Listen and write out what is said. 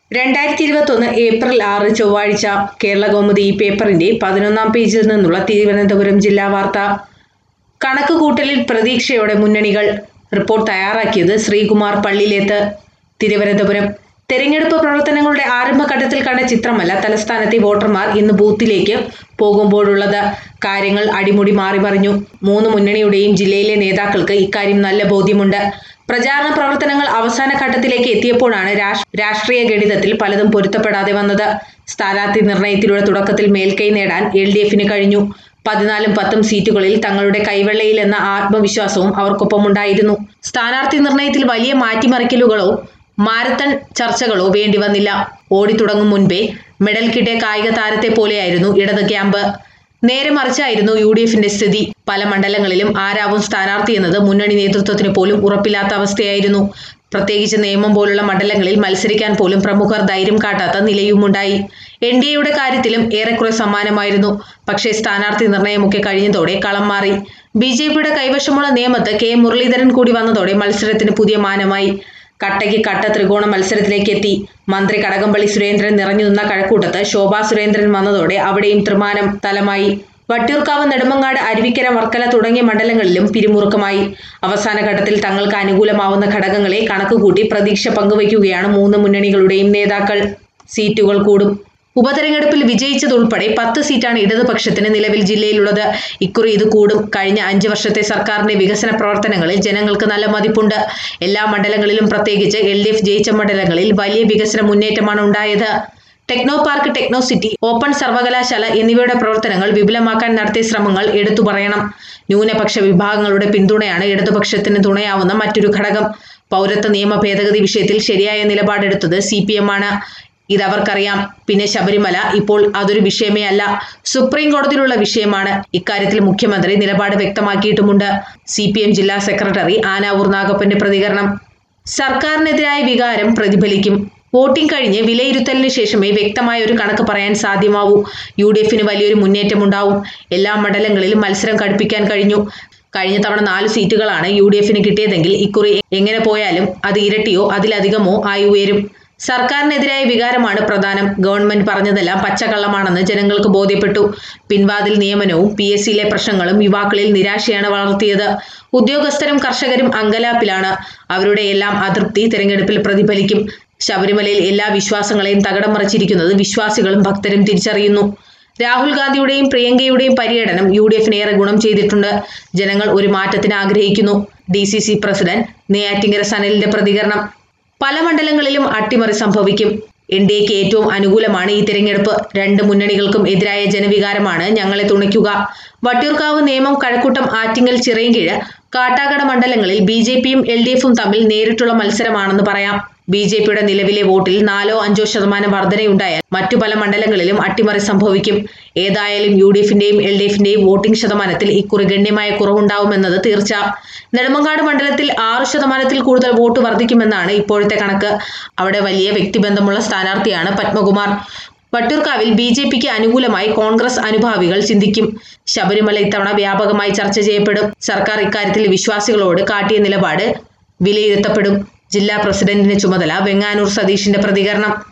രണ്ടായിരത്തി ഇരുപത്തൊന്ന് ഏപ്രിൽ ആറ് ചൊവ്വാഴ്ച കേരള കൗമുദി ഈ പേപ്പറിന്റെ പതിനൊന്നാം പേജിൽ നിന്നുള്ള തിരുവനന്തപുരം ജില്ലാ വാർത്ത കണക്ക് കൂട്ടലിൽ പ്രതീക്ഷയോടെ മുന്നണികൾ റിപ്പോർട്ട് തയ്യാറാക്കിയത് ശ്രീകുമാർ പള്ളിയിലേത്ത് തിരുവനന്തപുരം തെരഞ്ഞെടുപ്പ് പ്രവർത്തനങ്ങളുടെ ആരംഭഘട്ടത്തിൽ കണ്ട ചിത്രമല്ല തലസ്ഥാനത്തെ വോട്ടർമാർ ഇന്ന് ബൂത്തിലേക്ക് പോകുമ്പോഴുള്ളത് കാര്യങ്ങൾ അടിമുടി മാറി പറഞ്ഞു മൂന്ന് മുന്നണിയുടെയും ജില്ലയിലെ നേതാക്കൾക്ക് ഇക്കാര്യം നല്ല ബോധ്യമുണ്ട് പ്രചാരണ പ്രവർത്തനങ്ങൾ അവസാന ഘട്ടത്തിലേക്ക് എത്തിയപ്പോഴാണ് രാഷ്- രാഷ്ട്രീയ ഗണിതത്തിൽ പലതും പൊരുത്തപ്പെടാതെ വന്നത് സ്ഥാനാർത്ഥി നിർണയത്തിലൂടെ തുടക്കത്തിൽ മേൽക്കൈ നേടാൻ എൽ ഡി എഫിന് കഴിഞ്ഞു പതിനാലും പത്തും സീറ്റുകളിൽ തങ്ങളുടെ കൈവെള്ളയിൽ എന്ന ആത്മവിശ്വാസവും അവർക്കൊപ്പമുണ്ടായിരുന്നു സ്ഥാനാർത്ഥി നിർണയത്തിൽ വലിയ മാറ്റിമറിക്കലുകളോ മാരത്തൺ ചർച്ചകളോ വേണ്ടി വന്നില്ല ഓടിത്തുടങ്ങും മുൻപേ മെഡൽ കിട്ടിയ കായിക താരത്തെ പോലെയായിരുന്നു ഇടത് ക്യാമ്പ് നേരെ മറിച്ചായിരുന്നു യു ഡി എഫിന്റെ സ്ഥിതി പല മണ്ഡലങ്ങളിലും ആരാവും സ്ഥാനാർത്ഥി എന്നത് മുന്നണി നേതൃത്വത്തിന് പോലും ഉറപ്പില്ലാത്ത അവസ്ഥയായിരുന്നു പ്രത്യേകിച്ച് നിയമം പോലുള്ള മണ്ഡലങ്ങളിൽ മത്സരിക്കാൻ പോലും പ്രമുഖർ ധൈര്യം കാട്ടാത്ത നിലയുമുണ്ടായി എൻ ഡി എയുടെ കാര്യത്തിലും ഏറെക്കുറെ സമാനമായിരുന്നു പക്ഷേ സ്ഥാനാർത്ഥി നിർണയമൊക്കെ കഴിഞ്ഞതോടെ കളം മാറി ബി ജെ പിയുടെ കൈവശമുള്ള നിയമത്ത് കെ മുരളീധരൻ കൂടി വന്നതോടെ മത്സരത്തിന് പുതിയ മാനമായി കട്ടയ്ക്ക് കട്ട ത്രികോണ മത്സരത്തിലേക്ക് എത്തി മന്ത്രി കടകംപള്ളി സുരേന്ദ്രൻ നിറഞ്ഞു നിന്ന കഴക്കൂട്ടത്ത് ശോഭാ സുരേന്ദ്രൻ വന്നതോടെ അവിടെയും ത്രിമാനം തലമായി വട്ടിയൂർക്കാവ് നെടുമങ്ങാട് അരുവിക്കര വർക്കല തുടങ്ങിയ മണ്ഡലങ്ങളിലും പിരിമുറുക്കമായി അവസാന ഘട്ടത്തിൽ തങ്ങൾക്ക് അനുകൂലമാവുന്ന ഘടകങ്ങളെ കണക്കുകൂട്ടി പ്രതീക്ഷ പങ്കുവയ്ക്കുകയാണ് മൂന്ന് മുന്നണികളുടെയും നേതാക്കൾ സീറ്റുകൾ കൂടും ഉപതെരഞ്ഞെടുപ്പിൽ വിജയിച്ചതുൾപ്പെടെ പത്ത് സീറ്റാണ് ഇടതുപക്ഷത്തിന് നിലവിൽ ജില്ലയിലുള്ളത് ഇക്കുറി ഇത് കൂടും കഴിഞ്ഞ അഞ്ച് വർഷത്തെ സർക്കാരിന്റെ വികസന പ്രവർത്തനങ്ങളിൽ ജനങ്ങൾക്ക് നല്ല മതിപ്പുണ്ട് എല്ലാ മണ്ഡലങ്ങളിലും പ്രത്യേകിച്ച് എൽ ഡി എഫ് ജയിച്ച മണ്ഡലങ്ങളിൽ വലിയ വികസന മുന്നേറ്റമാണ് ഉണ്ടായത് Techno Park Techno City open സർവകലാശാല എന്നിവയുടെ പ്രവർത്തനങ്ങൾ വിപുലമാക്കാൻ നടത്തിയ ശ്രമങ്ങൾ എടുത്തു പറയണം ന്യൂനപക്ഷ വിഭാഗങ്ങളുടെ പിന്തുണയാണ് ഇടതുപക്ഷത്തിന് തുണയാവുന്ന മറ്റൊരു ഘടകം പൗരത്വ നിയമ ഭേദഗതി വിഷയത്തിൽ ശരിയായ നിലപാടെടുത്തത് സി പി എം ആണ് ഇതവർക്കറിയാം പിന്നെ ശബരിമല ഇപ്പോൾ അതൊരു വിഷയമേ അല്ല സുപ്രീം കോടതിയിലുള്ള വിഷയമാണ് ഇക്കാര്യത്തിൽ മുഖ്യമന്ത്രി നിലപാട് വ്യക്തമാക്കിയിട്ടുമുണ്ട് സി പി എം ജില്ലാ സെക്രട്ടറി ആനാവൂർ നാഗപ്പന്റെ പ്രതികരണം സർക്കാരിനെതിരായ വികാരം പ്രതിഫലിക്കും വോട്ടിംഗ് കഴിഞ്ഞ് വിലയിരുത്തലിന് ശേഷമേ വ്യക്തമായ ഒരു കണക്ക് പറയാൻ സാധ്യമാവൂ യു ഡി എഫിന് വലിയൊരു മുന്നേറ്റമുണ്ടാവും എല്ലാ മണ്ഡലങ്ങളിലും മത്സരം കടുപ്പിക്കാൻ കഴിഞ്ഞു കഴിഞ്ഞ തവണ നാല് സീറ്റുകളാണ് യു ഡി എഫിന് കിട്ടിയതെങ്കിൽ ഇക്കുറി എങ്ങനെ പോയാലും അത് ഇരട്ടിയോ അതിലധികമോ ആയി ഉയരും സർക്കാരിനെതിരായ വികാരമാണ് പ്രധാനം ഗവൺമെന്റ് പറഞ്ഞതെല്ലാം പച്ചക്കള്ളമാണെന്ന് ജനങ്ങൾക്ക് ബോധ്യപ്പെട്ടു പിൻവാതിൽ നിയമനവും പി എസ് സിയിലെ പ്രശ്നങ്ങളും യുവാക്കളിൽ നിരാശയാണ് വളർത്തിയത് ഉദ്യോഗസ്ഥരും കർഷകരും അങ്കലാപ്പിലാണ് അവരുടെ എല്ലാം അതൃപ്തി തിരഞ്ഞെടുപ്പിൽ പ്രതിഫലിക്കും ശബരിമലയിൽ എല്ലാ വിശ്വാസങ്ങളെയും തകിടം മറിച്ചിരിക്കുന്നത് വിശ്വാസികളും ഭക്തരും തിരിച്ചറിയുന്നു രാഹുൽ ഗാന്ധിയുടെയും പ്രിയങ്കയുടെയും പര്യടനം യു ഡി എഫിന് ഏറെ ഗുണം ചെയ്തിട്ടുണ്ട് ജനങ്ങൾ ഒരു മാറ്റത്തിന് ആഗ്രഹിക്കുന്നു D C C president Neyyattinkara സനലിന്റെ പ്രതികരണം പല മണ്ഡലങ്ങളിലും അട്ടിമറി സംഭവിക്കും എൻ ഡി എക്ക് ഏറ്റവും അനുകൂലമാണ് ഈ തിരഞ്ഞെടുപ്പ് രണ്ട് മുന്നണികൾക്കും എതിരായ ജനവികാരമാണ് ഞങ്ങളെ തുണയ്ക്കുക വട്ടിയൂർക്കാവ് നേമം കഴക്കൂട്ടം ആറ്റിങ്ങൽ ചിറയൻകീഴ് കാട്ടാക്കട മണ്ഡലങ്ങളിൽ ബി ജെ പിയും എൽ ഡി എഫും തമ്മിൽ നേരിട്ടുള്ള മത്സരമാണെന്ന് പറയാം ബി ജെ പിയുടെ നിലവിലെ വോട്ടിൽ നാലോ അഞ്ചോ ശതമാനം വർധനയുണ്ടായാൽ മറ്റു പല മണ്ഡലങ്ങളിലും അട്ടിമറി സംഭവിക്കും ഏതായാലും യു ഡി എഫിന്റെയും എൽ ഡി എഫിന്റെയും വോട്ടിംഗ് ശതമാനത്തിൽ ഇക്കുറി ഗണ്യമായ കുറവുണ്ടാവുമെന്നത് തീർച്ച നെടുമങ്ങാട് മണ്ഡലത്തിൽ ആറ് ശതമാനത്തിൽ കൂടുതൽ വോട്ട് വർദ്ധിക്കുമെന്നാണ് ഇപ്പോഴത്തെ കണക്ക് അവിടെ വലിയ വ്യക്തിബന്ധമുള്ള സ്ഥാനാർത്ഥിയാണ് പത്മകുമാർ വട്ടിയൂർക്കാവിൽ ബി ജെ പിക്ക് അനുകൂലമായി കോൺഗ്രസ് അനുഭാവികൾ ചിന്തിക്കും ശബരിമല ഇത്തവണ വ്യാപകമായി ചർച്ച ചെയ്യപ്പെടും സർക്കാർ ഇക്കാര്യത്തിൽ വിശ്വാസികളോട് കാട്ടിയ നിലപാട് വിലയിരുത്തപ്പെടും ജില്ലാ പ്രസിഡന്റിന്റെ ചുമതല വെങ്ങാനൂർ സതീഷിന്റെ പ്രതികരണം